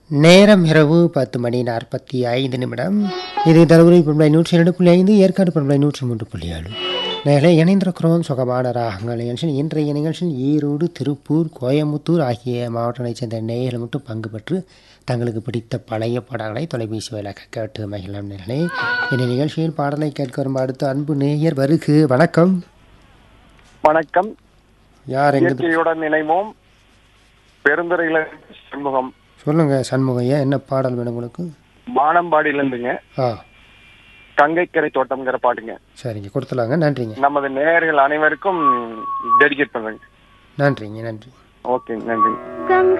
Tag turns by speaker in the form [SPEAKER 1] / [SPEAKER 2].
[SPEAKER 1] நேரம் இரவு பத்து மணி நாற்பத்தி ஐந்து நிமிடம் இது தருமபுரி பண்பலை நூற்றி இரண்டு புள்ளி ஐந்து ஏற்காடு பண்பலை நூற்றி மூன்று புள்ளி ஏழு நேரில் இணைந்திருக்கிறோம் சுகமான ராகங்கள் நிகழ்ச்சியில் இன்றைய நிகழ்ச்சியில் ஈரோடு திருப்பூர் கோயம்புத்தூர் ஆகிய மாவட்டங்களைச் சேர்ந்த நேயர்கள் மட்டும் பங்கு பெற்று தங்களுக்கு பிடித்த பழைய பாடல்களை தொலைபேசி வாயிலாக கேட்டு மகிழம் நேர்களே இந்த நிகழ்ச்சியில் பாடலை கேட்க வரும் அடுத்த அன்பு நேயர் வருகு வணக்கம்
[SPEAKER 2] வணக்கம்
[SPEAKER 1] யார் எங்க
[SPEAKER 2] இயற்கையுடன் இணைவோம் பெருந்துறையில சண்முகம்
[SPEAKER 1] சொல்லுங்க சண்முகையா என்ன பாடல் வேணும் உங்களுக்கு
[SPEAKER 2] வானம்பாடியில இருந்துங்க
[SPEAKER 1] ஆ
[SPEAKER 2] கங்கைக்கரை தோட்டம்ங்கிற பாட்டுங்க
[SPEAKER 1] சரிங்க கொடுத்துலாங்க நன்றிங்க
[SPEAKER 2] நமது நேயர்கள் அனைவருக்கும் டெடிகேட் பண்றேங்க
[SPEAKER 1] நன்றிங்க நன்றி
[SPEAKER 2] ஓகே நன்றி